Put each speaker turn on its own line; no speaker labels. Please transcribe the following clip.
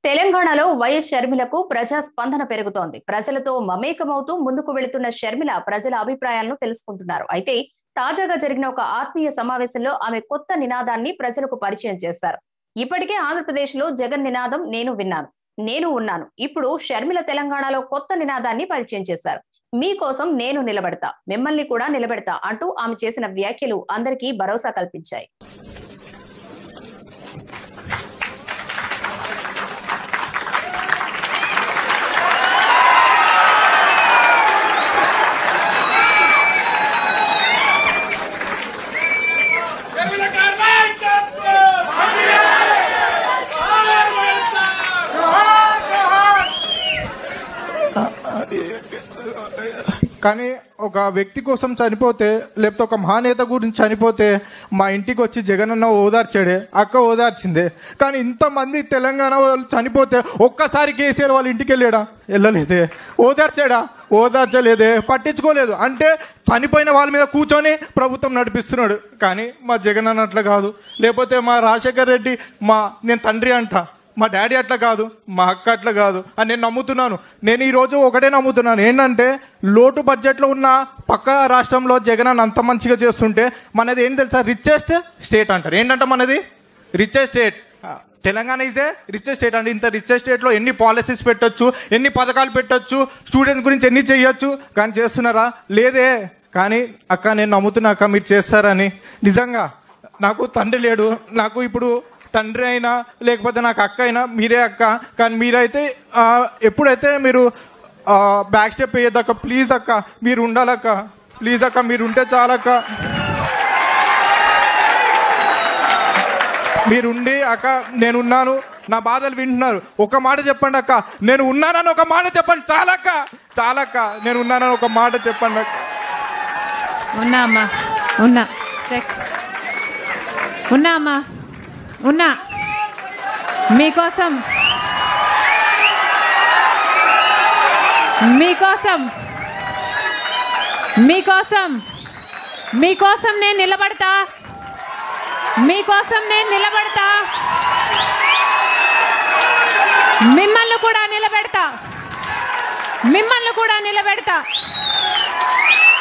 తెలంగాణలో వైఎస్ షర్మిలకు ప్రజా స్పందన పెరుగుతోంది ప్రజలతో మమేకమవుతూ ముందుకు వెళుతున్న షర్మిల ప్రజల అభిప్రాయాలను తెలుసుకుంటున్నారు అయితే తాజాగా జరిగిన ఒక ఆత్మీయ సమావేశంలో ఆమె కొత్త నినాదాన్ని ప్రజలకు పరిచయం చేశారు ఇప్పటికే ఆంధ్రప్రదేశ్ లో జగన్ నినాదం నేను విన్నాను నేను ఉన్నాను ఇప్పుడు షర్మిల తెలంగాణలో కొత్త నినాదాన్ని పరిచయం చేశారు మీకోసం నేను నిలబడతా మిమ్మల్ని కూడా నిలబెడతా అంటూ ఆమె చేసిన వ్యాఖ్యలు అందరికీ భరోసా కల్పించాయి
Termina Carmen Johnson!
కానీ ఒక వ్యక్తి కోసం చనిపోతే లేకపోతే ఒక మహానేత గురించి చనిపోతే మా ఇంటికి వచ్చి జగన్ అన్న ఓదార్చాడే అక్క ఓదార్చిందే కానీ ఇంతమంది తెలంగాణ వాళ్ళు చనిపోతే ఒక్కసారి కేసీఆర్ వాళ్ళ ఇంటికి వెళ్ళాడా వెళ్ళలేదే ఓదార్చాడా ఓదార్చలేదే పట్టించుకోలేదు అంటే చనిపోయిన వాళ్ళ మీద కూర్చొని ప్రభుత్వం నడిపిస్తున్నాడు కానీ మా జగన్ అన్న అట్లా కాదు లేకపోతే మా రాజశేఖర్ రెడ్డి మా నేను తండ్రి అంట మా డాడీ అట్లా కాదు మా అక్క అట్లా కాదు అని నేను నమ్ముతున్నాను నేను ఈ రోజు ఒకటే నమ్ముతున్నాను ఏంటంటే లోటు బడ్జెట్లో ఉన్న పక్క రాష్ట్రంలో జగన్ అన్న అంత మంచిగా చేస్తుంటే మనది ఏంటి తెలుసా రిచెస్ట్ స్టేట్ అంటారు ఏంటంటే మనది richest state Telangana is a richest state అండి ఇంత రిచెస్ట్ స్టేట్లో ఎన్ని పాలసీస్ పెట్టొచ్చు ఎన్ని పథకాలు పెట్టొచ్చు స్టూడెంట్స్ గురించి ఎన్ని చేయొచ్చు కానీ చేస్తున్నారా లేదే కానీ అక్క నేను నమ్ముతున్నా అక్క మీరు చేస్తారని నిజంగా నాకు తండ్రి లేడు నాకు ఇప్పుడు తండ్రి అయినా లేకపోతే నాకు అక్క అయినా మీరే అక్క కానీ మీరైతే ఆ, ఎప్పుడైతే మీరు బ్యాక్ స్టెప్ వేయద్దక్క ప్లీజ్ అక్క మీరు ఉండాలక్క ప్లీజ్ అక్క మీరు ఉంటే చాలక్క మీరుండి అక్క నేనున్నాను నా బాధలు వింటున్నారు ఒక మాట చెప్పండి అక్క నేను ఉన్నానని ఒక మాట చెప్పండి చాలక్క చాలక్క నేను ఉన్నానని ఒక మాట చెప్పండి అక్క
ఉన్నా అమ్మా ఉన్నా చెక్ ఉన్నా అమ్మా ఉన్నా మీకోసం మీకోసం మీకోసం మీకోసం నేను నిలబడతా మీకోసం నేను నిలబడతా మిమ్మల్ని కూడా నిలబెడతా మిమ్మల్ని కూడా నిలబెడతా